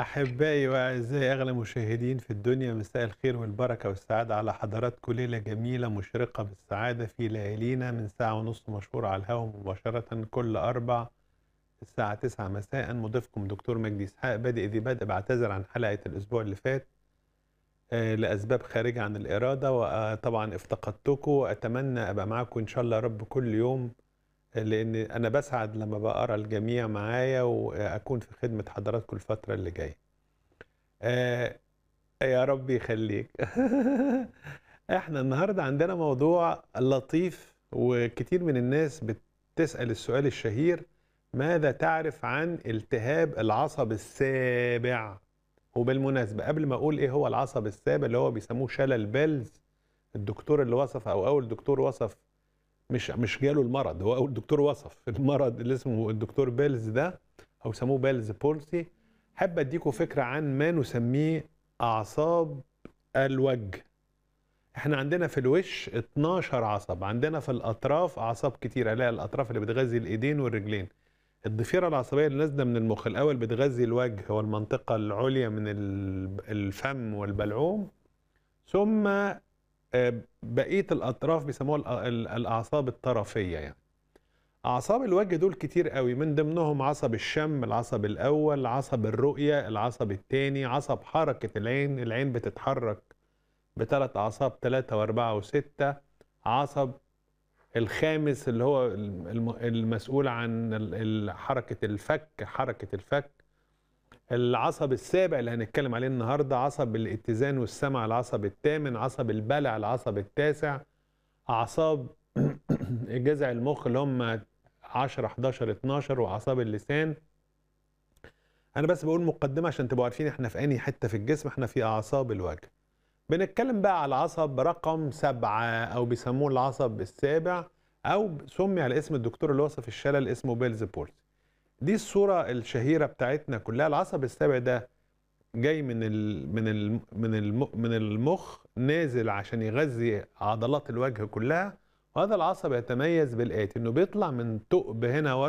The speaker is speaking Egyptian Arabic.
أحبائي وأعزائي أغلى مشاهدين في الدنيا مساء الخير والبركة والسعادة على حضراتكم ليلة جميلة مشرقة بالسعادة في ليالينا من ساعة ونص مشهور على الهواء مباشرة كل أربع الساعة 9 مساء مضيفكم دكتور مجدي إسحاق بادئ ذي بدء بعتذر عن حلقة الأسبوع اللي فات آه، لأسباب خارجة عن الإرادة وطبعا افتقدتكم وأتمنى أبقى معاكم إن شاء الله يا رب كل يوم لان انا بسعد لما بقرا الجميع معايا واكون في خدمه حضراتكم الفتره اللي جايه آه يا رب يخليك احنا النهارده عندنا موضوع لطيف وكتير من الناس بتسال السؤال الشهير ماذا تعرف عن التهاب العصب السابع وبالمناسبه قبل ما اقول ايه هو العصب السابع اللي هو بيسموه شلل بيلز الدكتور اللي وصف او اول دكتور وصف مش مش جاله المرض هو اول دكتور وصف المرض اللي اسمه الدكتور بيلز ده او سموه بيلز بولسي حابب اديكم فكره عن ما نسميه اعصاب الوجه احنا عندنا في الوش 12 عصب عندنا في الاطراف اعصاب كتير الاقي الاطراف اللي بتغذي الايدين والرجلين الضفيره العصبيه اللي نازله من المخ الاول بتغذي الوجه هو المنطقه العليا من الفم والبلعوم ثم بقيه الاطراف بيسموها الاعصاب الطرفيه يعني اعصاب الوجه دول كتير قوي من ضمنهم عصب الشم العصب الاول عصب الرؤيه العصب الثاني عصب حركه العين العين بتتحرك بثلاث اعصاب ثلاثة واربعة وستة عصب الخامس اللي هو المسؤول عن حركة الفك حركة الفك العصب السابع اللي هنتكلم عليه النهارده عصب الاتزان والسمع العصب الثامن عصب البلع العصب التاسع اعصاب جذع المخ اللي هم 10 11 12 واعصاب اللسان انا بس بقول مقدمه عشان تبقوا عارفين احنا في انهي حته في الجسم احنا في اعصاب الوجه بنتكلم بقى على العصب رقم سبعة او بيسموه العصب السابع او سمي على اسم الدكتور اللي وصف الشلل اسمه بيلز بولس دي الصوره الشهيره بتاعتنا كلها العصب السابع ده جاي من ال من ال من ال من المخ نازل عشان يغذي عضلات الوجه كلها وهذا العصب يتميز بالاتي انه بيطلع من ثقب هنا ورا